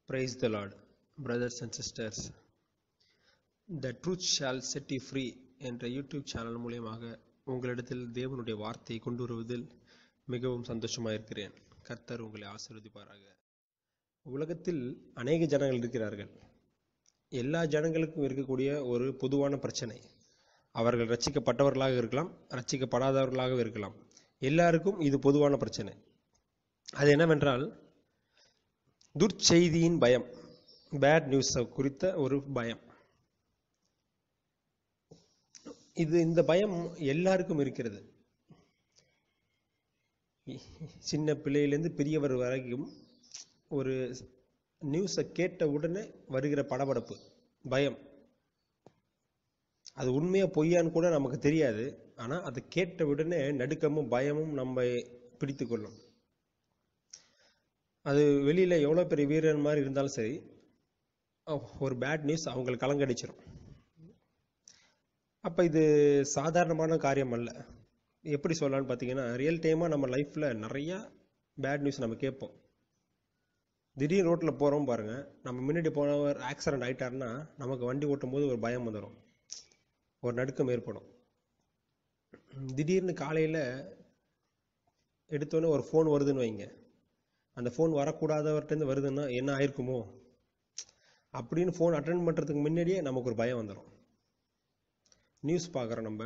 Praise the Lord, brothers and sisters. The truth shall set you free என்ற YouTube channel மூலியமாக உங்களிடத்தில் தேவனுடைய வார்த்தையை கொண்டு வருவதில் மிகவும் சந்தோஷமாக இருக்கிறேன் கர்த்தர் உங்களை ஆசீர்வதிப்பாராக உலகத்தில் அநேக ஜனங்கள் இருக்கிறார்கள் எல்லா ஜனங்களுக்கும் இருக்கக்கூடிய ஒரு பொதுவான பிரச்சனை அவர்கள் ரட்சிக்கப்பட்டவர்களாக இருக்கலாம் ரட்சிக்கப்படாதவர்களாக இருக்கலாம் எல்லாருக்கும் இது பொதுவான பிரச்சனை அது என்னவென்றால் துர்ச்செய்தியின் பயம் பேட் நியூஸ் குறித்த ஒரு பயம் இது இந்த பயம் எல்லாருக்கும் இருக்கிறது சின்ன பிள்ளையிலேருந்து பெரியவர் வரைக்கும் ஒரு நியூஸை கேட்ட உடனே வருகிற படபடப்பு பயம் அது உண்மையா பொய்யான்னு கூட நமக்கு தெரியாது ஆனால் அதை கேட்ட உடனே நடுக்கமும் பயமும் நம்ம பிடித்து கொள்ளும் அது வெளியில் எவ்வளோ பெரிய வீரன் மாதிரி இருந்தாலும் சரி ஒரு பேட் நியூஸ் அவங்களுக்கு கலங்கடிச்சிடும் அப்போ இது சாதாரணமான காரியம் அல்ல எப்படி சொல்லலான்னு பார்த்தீங்கன்னா ரியல் டைமாக நம்ம லைஃப்பில் நிறையா பேட் நியூஸ் நம்ம கேட்போம் திடீர் ரோட்டில் போகிறோம் பாருங்கள் நம்ம முன்னாடி போனவர் ஆக்சிடென்ட் ஆகிட்டாருன்னா நமக்கு வண்டி ஓட்டும் போது ஒரு பயம் வந்துடும் ஒரு நடுக்கம் ஏற்படும் திடீர்னு காலையில் எடுத்தோன்னே ஒரு ஃபோன் வருதுன்னு வைங்க அந்த ஃபோன் வரக்கூடாதவர்கிட்டருந்து வருதுன்னா என்ன ஆயிருக்குமோ அப்படின்னு ஃபோன் அட்டன் பண்ணுறதுக்கு முன்னாடியே நமக்கு ஒரு பயம் வந்துடும் நியூஸ் பார்க்குறோம் நம்ம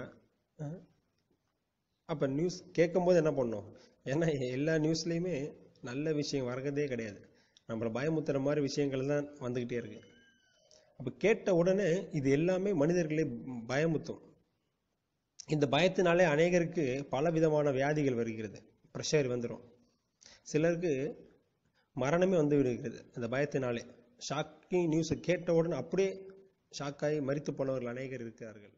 அப்போ நியூஸ் கேட்கும்போது என்ன பண்ணோம் ஏன்னா எல்லா நியூஸ்லேயுமே நல்ல விஷயம் வரதே கிடையாது நம்மளை பயமுத்துற மாதிரி விஷயங்கள் தான் வந்துக்கிட்டே இருக்கு அப்போ கேட்ட உடனே இது எல்லாமே மனிதர்களை பயமுத்தும் இந்த பயத்தினாலே அநேகருக்கு பல விதமான வியாதிகள் வருகிறது ப்ரெஷர் வந்துடும் சிலருக்கு மரணமே வந்து விடுகிறது அந்த பயத்தினாலே ஷாக்கிங் நியூஸை கேட்ட உடனே அப்படியே ஷாக்காகி மறித்து போனவர்கள் அநேகர் இருக்கிறார்கள்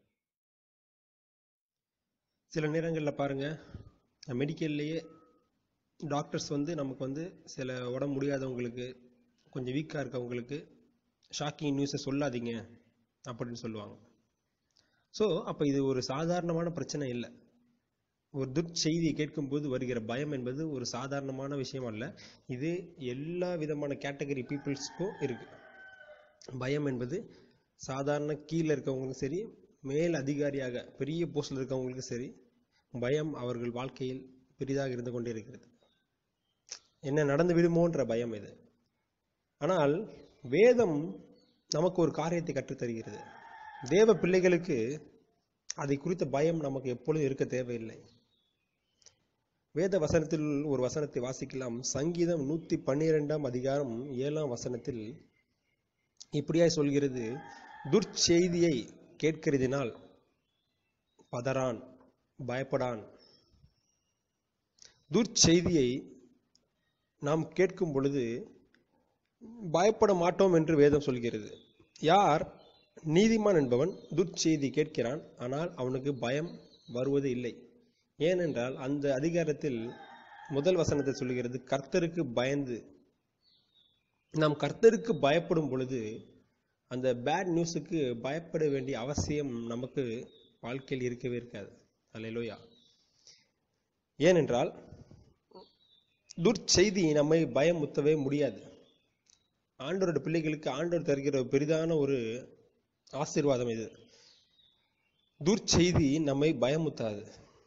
சில நேரங்களில் பாருங்கள் மெடிக்கல்லையே டாக்டர்ஸ் வந்து நமக்கு வந்து சில உடம்பு முடியாதவங்களுக்கு கொஞ்சம் வீக்காக இருக்கவங்களுக்கு ஷாக்கிங் நியூஸை சொல்லாதீங்க அப்படின்னு சொல்லுவாங்க ஸோ அப்போ இது ஒரு சாதாரணமான பிரச்சனை இல்லை ஒரு துர்ச்செய்தியை கேட்கும்போது வருகிற பயம் என்பது ஒரு சாதாரணமான விஷயம் அல்ல இது எல்லா விதமான கேட்டகரி பீப்புள்ஸ்க்கும் இருக்கு பயம் என்பது சாதாரண கீழே இருக்கவங்களுக்கும் சரி மேல் அதிகாரியாக பெரிய போஸ்டில் இருக்கவங்களுக்கும் சரி பயம் அவர்கள் வாழ்க்கையில் பெரிதாக இருந்து கொண்டே இருக்கிறது என்ன நடந்து விடுமோன்ற பயம் இது ஆனால் வேதம் நமக்கு ஒரு காரியத்தை கற்றுத்தருகிறது தேவ பிள்ளைகளுக்கு அதை குறித்த பயம் நமக்கு எப்பொழுதும் இருக்க தேவையில்லை வேத வசனத்தில் ஒரு வசனத்தை வாசிக்கலாம் சங்கீதம் நூத்தி பன்னிரெண்டாம் அதிகாரம் ஏழாம் வசனத்தில் இப்படியாய் சொல்கிறது துர்ச்செய்தியை கேட்கிறதினால் பதறான் பயப்படான் துர்ச்செய்தியை நாம் கேட்கும் பொழுது பயப்பட மாட்டோம் என்று வேதம் சொல்கிறது யார் நீதிமான் என்பவன் துர்ச்செய்தி கேட்கிறான் ஆனால் அவனுக்கு பயம் வருவது இல்லை ஏனென்றால் அந்த அதிகாரத்தில் முதல் வசனத்தை சொல்கிறது கர்த்தருக்கு பயந்து நாம் கர்த்தருக்கு பயப்படும் பொழுது அந்த பேட் நியூஸுக்கு பயப்பட வேண்டிய அவசியம் நமக்கு வாழ்க்கையில் இருக்கவே இருக்காது அல்லையா ஏனென்றால் துர்ச்செய்தி நம்மை பயமுத்தவே முடியாது ஆண்டோரோட பிள்ளைகளுக்கு ஆண்டோர் தருகிற பெரிதான ஒரு ஆசீர்வாதம் இது துர்ச்செய்தி நம்மை பயமுத்தாது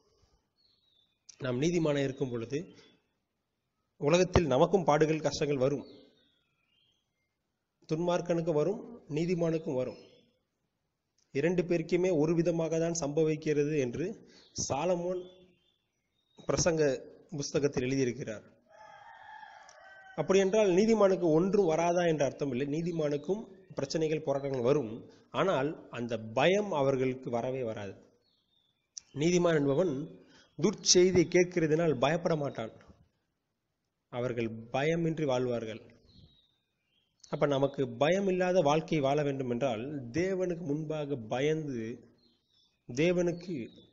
நாம் நீதிமான இருக்கும் பொழுது உலகத்தில் நமக்கும் பாடுகள் கஷ்டங்கள் வரும் துன்மார்க்கனுக்கு வரும் நீதிமானுக்கும் வரும் இரண்டு பேருக்குமே ஒரு விதமாக தான் சம்பவிக்கிறது என்று சாலமோன் பிரசங்க புஸ்தகத்தில் எழுதியிருக்கிறார் அப்படி என்றால் நீதிமானுக்கு ஒன்றும் வராதா என்ற அர்த்தம் இல்லை நீதிமானுக்கும் பிரச்சனைகள் போராட்டங்கள் வரும் ஆனால் அந்த பயம் அவர்களுக்கு வரவே வராது நீதிமான் என்பவன் துர்ச்செய்தியை கேட்கிறதுனால் பயப்பட மாட்டான் அவர்கள் பயமின்றி வாழ்வார்கள் அப்ப நமக்கு பயம் இல்லாத வாழ்க்கை வாழ வேண்டும் என்றால் தேவனுக்கு முன்பாக பயந்து தேவனுக்கு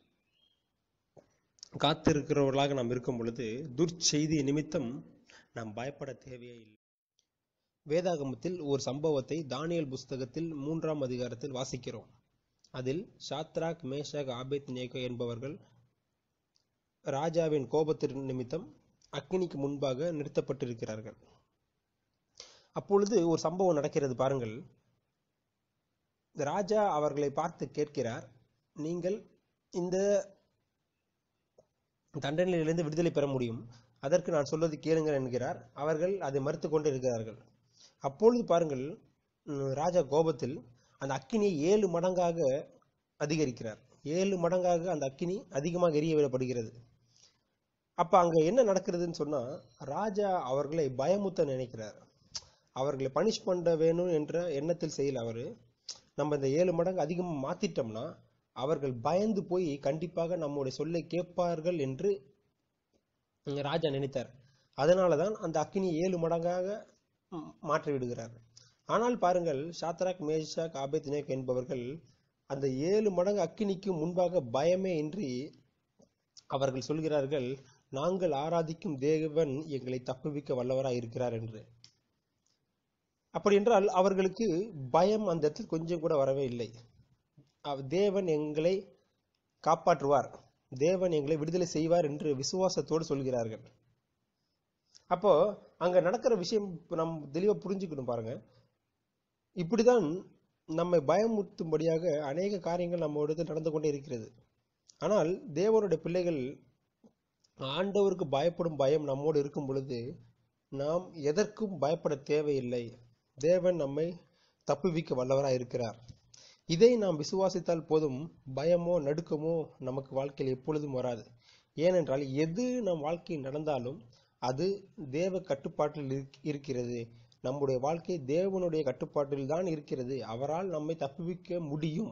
காத்திருக்கிறவர்களாக நாம் இருக்கும் பொழுது துர்ச்செய்தி நிமித்தம் நாம் பயப்பட தேவையே இல்லை வேதாகமத்தில் ஒரு சம்பவத்தை தானியல் புஸ்தகத்தில் மூன்றாம் அதிகாரத்தில் வாசிக்கிறோம் அதில் ஷாத்ராக் மேஷாக் ஆபேத் நேகோ என்பவர்கள் ராஜாவின் கோபத்தின் நிமித்தம் அக்னிக்கு முன்பாக நிறுத்தப்பட்டிருக்கிறார்கள் அப்பொழுது ஒரு சம்பவம் நடக்கிறது பாருங்கள் இந்த ராஜா அவர்களை பார்த்து கேட்கிறார் நீங்கள் இந்த தண்டனையிலிருந்து விடுதலை பெற முடியும் அதற்கு நான் சொல்வது கேளுங்கள் என்கிறார் அவர்கள் அதை மறுத்து கொண்டு இருக்கிறார்கள் அப்பொழுது பாருங்கள் உம், ராஜா கோபத்தில் அந்த அக்கினியை ஏழு மடங்காக அதிகரிக்கிறார் ஏழு மடங்காக அந்த அக்கினி அதிகமாக எரிய விடப்படுகிறது அப்ப அங்க என்ன நடக்கிறதுன்னு சொன்னா ராஜா அவர்களை பயமுத்த நினைக்கிறார் அவர்களை பனிஷ் பண்ண வேணும் என்ற எண்ணத்தில் செய்யல அவரு நம்ம இந்த ஏழு மடங்கு அதிகமாக மாத்திட்டோம்னா அவர்கள் பயந்து போய் கண்டிப்பாக நம்முடைய சொல்லை கேட்பார்கள் என்று இங்க ராஜா நினைத்தார் அதனாலதான் அந்த அக்கினி ஏழு மடங்காக ம், மாற்றி விடுகிறார் ஆனால் பாருங்கள் சாத்ராக் மேஷாக் ஆபேத்னேக் என்பவர்கள் அந்த ஏழு மடங்கு அக்கினிக்கு முன்பாக பயமே இன்றி அவர்கள் சொல்கிறார்கள் நாங்கள் ஆராதிக்கும் தேவன் எங்களை தப்புவிக்க வல்லவராய் இருக்கிறார் என்று அப்படி என்றால் அவர்களுக்கு பயம் அந்த இடத்தில் கொஞ்சம் கூட வரவே இல்லை அவ- தேவன் எங்களை காப்பாற்றுவார் தேவன் எங்களை விடுதலை செய்வார் என்று விசுவாசத்தோடு சொல்கிறார்கள் அப்போ அங்க நடக்கிற விஷயம் இப்ப நம்ம தெளிவா புரிஞ்சுக்கணும் பாருங்க இப்படிதான் நம்மை பயமுறுத்தும்படியாக அநேக காரியங்கள் நம்ம இடத்தில் நடந்து கொண்டே இருக்கிறது ஆனால் தேவனுடைய பிள்ளைகள் ஆண்டவருக்கு பயப்படும் பயம் நம்மோடு இருக்கும் பொழுது நாம் எதற்கும் பயப்பட தேவையில்லை தேவன் நம்மை தப்புவிக்க வல்லவராய் இருக்கிறார் இதை நாம் விசுவாசித்தால் போதும் பயமோ நடுக்கமோ நமக்கு வாழ்க்கையில் எப்பொழுதும் வராது ஏனென்றால் எது நம் வாழ்க்கையில் நடந்தாலும் அது தேவ கட்டுப்பாட்டில் இருக்- இருக்கிறது நம்முடைய வாழ்க்கை தேவனுடைய கட்டுப்பாட்டில் தான் இருக்கிறது அவரால் நம்மை தப்புவிக்க முடியும்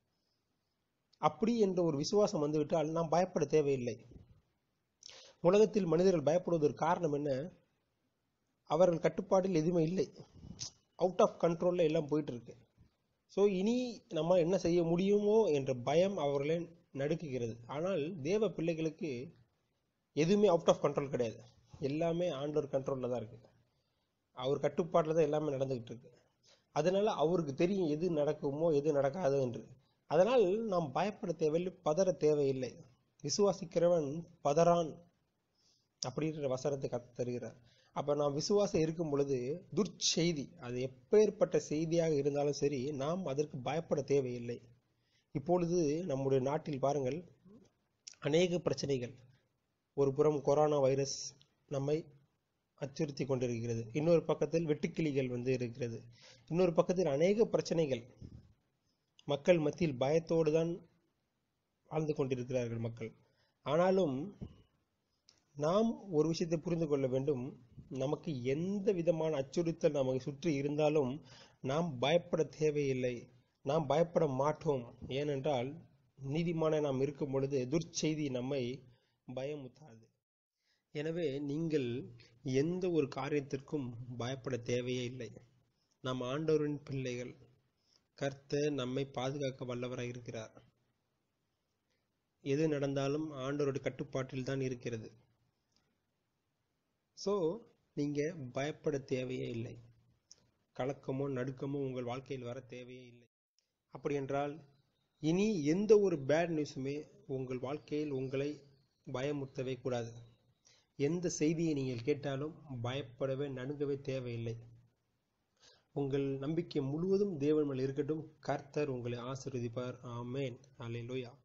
அப்படி என்ற ஒரு விசுவாசம் வந்துவிட்டால் நாம் பயப்பட தேவையில்லை உலகத்தில் மனிதர்கள் பயப்படுவதற்கு காரணம் என்ன அவர்கள் கட்டுப்பாட்டில் எதுவுமே இல்லை அவுட் ஆஃப் கண்ட்ரோல்ல எல்லாம் போயிட்டு இருக்கு ஸோ இனி நம்ம என்ன செய்ய முடியுமோ என்ற பயம் அவர்களை நடுக்குகிறது ஆனால் தேவ பிள்ளைகளுக்கு எதுவுமே அவுட் ஆஃப் கண்ட்ரோல் கிடையாது எல்லாமே ஆண்டவர் கண்ட்ரோல்ல தான் இருக்கு அவர் கட்டுப்பாட்டில் தான் எல்லாமே நடந்துகிட்டு இருக்கு அதனால அவருக்கு தெரியும் எது நடக்குமோ எது நடக்காது என்று அதனால் நாம் பயப்பட தேவையில்லை பதற தேவையில்லை விசுவாசிக்கிறவன் பதறான் அப்படின்ற வசனத்தை கத்து தருகிறார் அப்ப நாம் விசுவாசம் இருக்கும் பொழுது துர்ச்செய்தி அது எப்பேற்பட்ட செய்தியாக இருந்தாலும் சரி நாம் அதற்கு பயப்பட தேவையில்லை இப்பொழுது நம்முடைய நாட்டில் பாருங்கள் அநேக பிரச்சனைகள் ஒரு புறம் கொரோனா வைரஸ் நம்மை அச்சுறுத்தி கொண்டிருக்கிறது இன்னொரு பக்கத்தில் வெட்டுக்கிளிகள் வந்து இருக்கிறது இன்னொரு பக்கத்தில் அநேக பிரச்சனைகள் மக்கள் மத்தியில் பயத்தோடு தான் வாழ்ந்து கொண்டிருக்கிறார்கள் மக்கள் ஆனாலும் நாம் ஒரு விஷயத்தை புரிந்து கொள்ள வேண்டும் நமக்கு எந்த விதமான அச்சுறுத்தல் நமக்கு சுற்றி இருந்தாலும் நாம் பயப்பட தேவையில்லை நாம் பயப்பட மாட்டோம் ஏனென்றால் நீதிமான நாம் இருக்கும் பொழுது துர்ச்செய்தி நம்மை பயமுத்தாது எனவே நீங்கள் எந்த ஒரு காரியத்திற்கும் பயப்பட தேவையே இல்லை நாம் ஆண்டவரின் பிள்ளைகள் கர்த்தர் நம்மை பாதுகாக்க வல்லவராய் இருக்கிறார் எது நடந்தாலும் ஆண்டவருடைய கட்டுப்பாட்டில் தான் இருக்கிறது ஸோ நீங்க பயப்பட தேவையே இல்லை கலக்கமோ நடுக்கமோ உங்கள் வாழ்க்கையில் வர தேவையே இல்லை அப்படி என்றால் இனி எந்த ஒரு பேட் நியூஸுமே உங்கள் வாழ்க்கையில் உங்களை பயமுறுத்தவே கூடாது எந்த செய்தியை நீங்கள் கேட்டாலும் பயப்படவே நடுங்கவே தேவையில்லை உங்கள் நம்பிக்கை முழுவதும் தேவன் மேல் இருக்கட்டும் கர்த்தர் உங்களை ஆசீர்வதிப்பார் ஆமேன் அல்லேலூயா